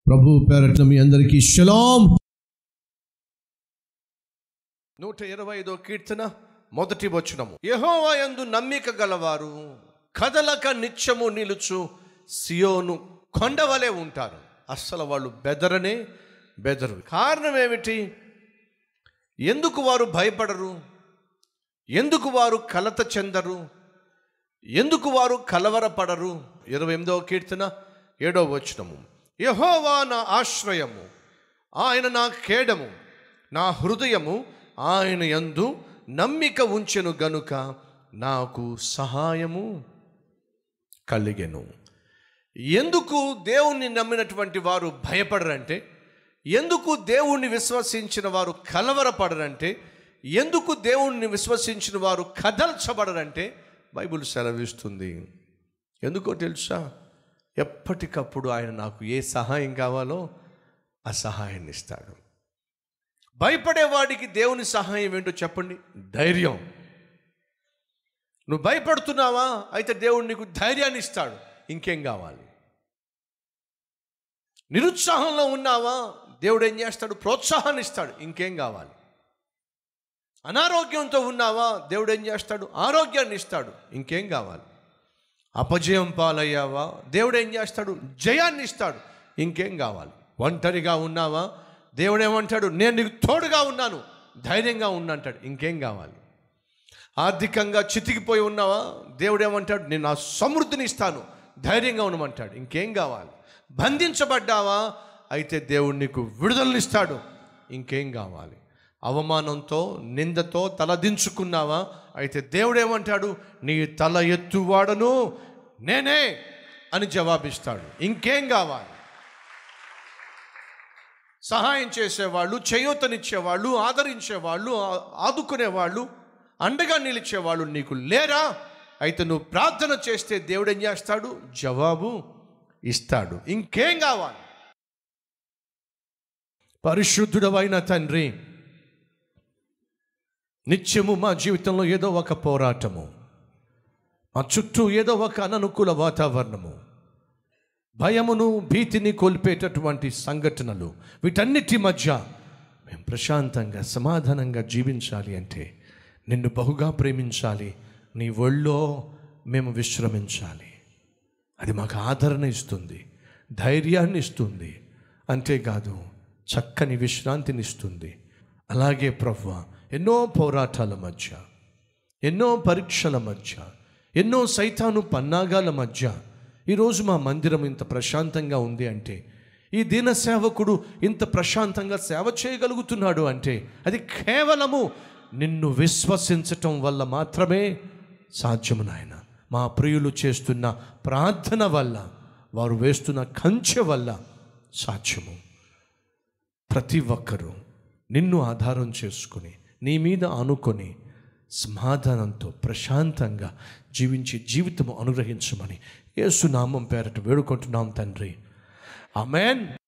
ప్రభు పేరట్ల మీ అందరికీ షలాం నూట ఇరవై ఐదో కీర్తన మొదటి వచనము యెహోవా యందు నమ్మిక గలవారు కదలక నిత్యము నిలుచు సియోను కొండవలే ఉంటారు అస్సలు వాళ్ళు బెదరనే బెదరు కారణం ఏమిటి ఎందుకు వారు భయపడరు ఎందుకు వారు కలత చెందరు ఎందుకు వారు కలవరపడరు ఇరవై ఎనిమిదవ కీర్తన ఏడవ వచనము యహోవా నా ఆశ్రయము ఆయన నా కేడము నా హృదయము ఆయన యందు నమ్మిక ఉంచెను గనుక నాకు సహాయము కలిగెను ఎందుకు దేవుణ్ణి నమ్మినటువంటి వారు భయపడరంటే ఎందుకు దేవుణ్ణి విశ్వసించిన వారు కలవరపడరంటే ఎందుకు దేవుణ్ణి విశ్వసించిన వారు కదల్చబడరంటే బైబిల్ సెలవిస్తుంది ఎందుకో తెలుసా ఎప్పటికప్పుడు ఆయన నాకు ఏ సహాయం కావాలో ఆ సహాయాన్ని ఇస్తాడు భయపడేవాడికి దేవుని సహాయం ఏంటో చెప్పండి ధైర్యం నువ్వు భయపడుతున్నావా అయితే దేవుడు నీకు ధైర్యాన్ని ఇస్తాడు ఇంకేం కావాలి నిరుత్సాహంలో ఉన్నావా దేవుడు ఏం చేస్తాడు ప్రోత్సాహాన్ని ఇస్తాడు ఇంకేం కావాలి అనారోగ్యంతో ఉన్నావా దేవుడు ఏం చేస్తాడు ఆరోగ్యాన్ని ఇస్తాడు ఇంకేం కావాలి అపజయం పాలయ్యావా దేవుడు ఏం చేస్తాడు జయాన్ని ఇస్తాడు ఇంకేం కావాలి ఒంటరిగా ఉన్నావా దేవుడు ఏమంటాడు నేను నీకు తోడుగా ఉన్నాను ధైర్యంగా ఉన్నా అంటాడు ఇంకేం కావాలి ఆర్థికంగా చితికిపోయి ఉన్నావా దేవుడు ఏమంటాడు నేను నా సమృద్ధిని ఇస్తాను ధైర్యంగా ఉండమంటాడు ఇంకేం కావాలి బంధించబడ్డావా అయితే దేవుడు నీకు విడుదలనిస్తాడు ఇంకేం కావాలి అవమానంతో నిందతో తలదించుకున్నావా అయితే దేవుడు ఏమంటాడు నీ తల ఎత్తువాడను నేనే అని జవాబిస్తాడు ఇంకేం కావాలి సహాయం చేసేవాళ్ళు చేయూతనిచ్చేవాళ్ళు ఆదరించేవాళ్ళు ఆ- ఆదుకునేవాళ్ళు అండగా నిలిచేవాళ్ళు నీకు లేరా అయితే నువ్వు ప్రార్థన చేస్తే దేవుడు ఏం చేస్తాడు జవాబు ఇస్తాడు ఇంకేం కావాలి పరిశుద్ధుడవైన తండ్రి నిత్యము మా జీవితంలో ఏదో ఒక పోరాటము మా చుట్టూ ఏదో ఒక అననుకూల వాతావరణము భయమును భీతిని కోల్పేటటువంటి సంఘటనలు వీటన్నిటి మధ్య మేము ప్రశాంతంగా సమాధానంగా జీవించాలి అంటే నిన్ను బహుగా ప్రేమించాలి నీ ఒళ్ళో మేము విశ్రమించాలి అది మాకు ఆదరణ ఇస్తుంది ధైర్యాన్ని ఇస్తుంది అంతేకాదు చక్కని విశ్రాంతిని ఇస్తుంది అలాగే ప్రవ్వ ఎన్నో పోరాటాల మధ్య ఎన్నో పరీక్షల మధ్య ఎన్నో సైతాను పన్నాగాల మధ్య ఈరోజు మా మందిరం ఇంత ప్రశాంతంగా ఉంది అంటే ఈ దీన సేవకుడు ఇంత ప్రశాంతంగా సేవ చేయగలుగుతున్నాడు అంటే అది కేవలము నిన్ను విశ్వసించటం వల్ల మాత్రమే సాధ్యము నాయన మా ప్రియులు చేస్తున్న ప్రార్థన వల్ల వారు వేస్తున్న కంచె వల్ల సాధ్యము ప్రతి ఒక్కరూ నిన్ను ఆధారం చేసుకుని నీ మీద ఆనుకొని సమాధానంతో ప్రశాంతంగా జీవించే జీవితము అనుగ్రహించమని యేసునామం పేరట వేడుకుంటున్నాం తండ్రి ఆమెన్